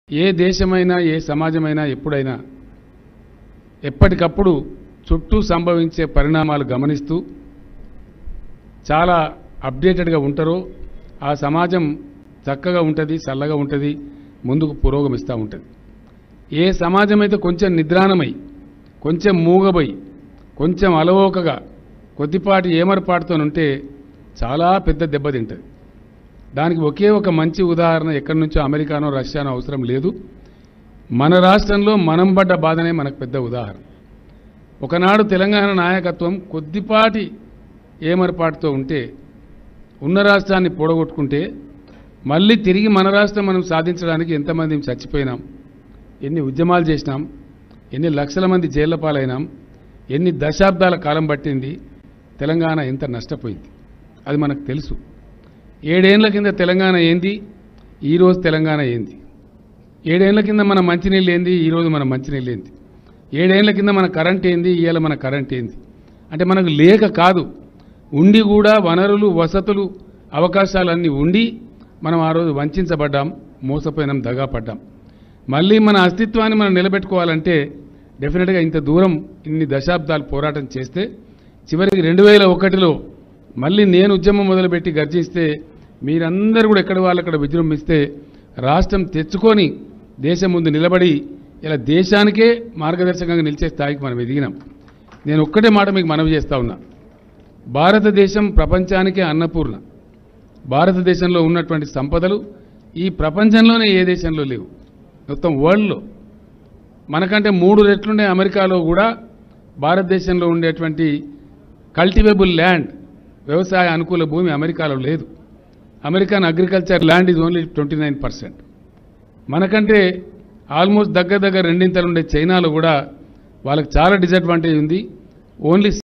ఏ దేశమైనా ఏ సమాజమైనా ఎప్పుడైనా ఎప్పటికప్పుడు చుట్టూ సంభవించే పరిణామాలు గమనిస్తూ చాలా అప్డేటెడ్గా ఉంటారో ఆ సమాజం చక్కగా ఉంటుంది చల్లగా ఉంటుంది ముందుకు పురోగమిస్తూ ఉంటుంది ఏ సమాజం అయితే కొంచెం నిద్రాణమై కొంచెం మూగబోయి కొంచెం అలవోకగా కొద్దిపాటి ఏమరపాటుతోనుంటే చాలా పెద్ద దెబ్బతింటుంది దానికి ఒకే ఒక మంచి ఉదాహరణ ఎక్కడి నుంచో అమెరికానో రష్యానో అవసరం లేదు మన రాష్ట్రంలో మనం పడ్డ బాధనే మనకు పెద్ద ఉదాహరణ ఒకనాడు తెలంగాణ నాయకత్వం కొద్దిపాటి ఏమరపాటుతో ఉంటే ఉన్న రాష్ట్రాన్ని పొడగొట్టుకుంటే మళ్ళీ తిరిగి మన రాష్ట్రం మనం సాధించడానికి ఎంతమంది చచ్చిపోయినాం ఎన్ని ఉద్యమాలు చేసినాం ఎన్ని లక్షల మంది జైళ్ల పాలైనాం ఎన్ని దశాబ్దాల కాలం పట్టింది తెలంగాణ ఎంత నష్టపోయింది అది మనకు తెలుసు ఏడేళ్ల కింద తెలంగాణ ఏంది ఈరోజు తెలంగాణ ఏంది ఏడేళ్ల కింద మన మంచినీళ్ళు ఏంది ఈరోజు మన మంచినీళ్ళు ఏంది ఏడేళ్ల కింద మన కరెంట్ ఏంది ఇవాళ మన కరెంట్ ఏంది అంటే మనకు లేక కాదు ఉండి కూడా వనరులు వసతులు అవకాశాలన్నీ ఉండి మనం ఆ రోజు వంచబడ్డాం మోసపోయినాం దగాపడ్డాం మళ్ళీ మన అస్తిత్వాన్ని మనం నిలబెట్టుకోవాలంటే డెఫినెట్గా ఇంత దూరం ఇన్ని దశాబ్దాలు పోరాటం చేస్తే చివరికి రెండు వేల ఒకటిలో మళ్ళీ నేను ఉద్యమం మొదలుపెట్టి గర్జిస్తే మీరందరూ కూడా ఎక్కడ వాళ్ళు అక్కడ విజృంభిస్తే రాష్ట్రం తెచ్చుకొని దేశం ముందు నిలబడి ఇలా దేశానికే మార్గదర్శకంగా నిలిచే స్థాయికి మనం ఎదిగినాం నేను ఒక్కటే మాట మీకు మనవి చేస్తా ఉన్నా భారతదేశం ప్రపంచానికే అన్నపూర్ణ భారతదేశంలో ఉన్నటువంటి సంపదలు ఈ ప్రపంచంలోనే ఏ దేశంలో లేవు మొత్తం వరల్డ్లో మనకంటే మూడు రెట్లుండే అమెరికాలో కూడా భారతదేశంలో ఉండేటువంటి కల్టివేబుల్ ల్యాండ్ వ్యవసాయ అనుకూల భూమి అమెరికాలో లేదు American agriculture land is only twenty nine percent మనకంటే ఆల్మోస్ట్ దగ్గర దగ్గర రెండింతలు ఉండే చైనాలో కూడా వాళ్ళకి చాలా డిసడ్వాంటేజ్ ఉంది ఓన్లీ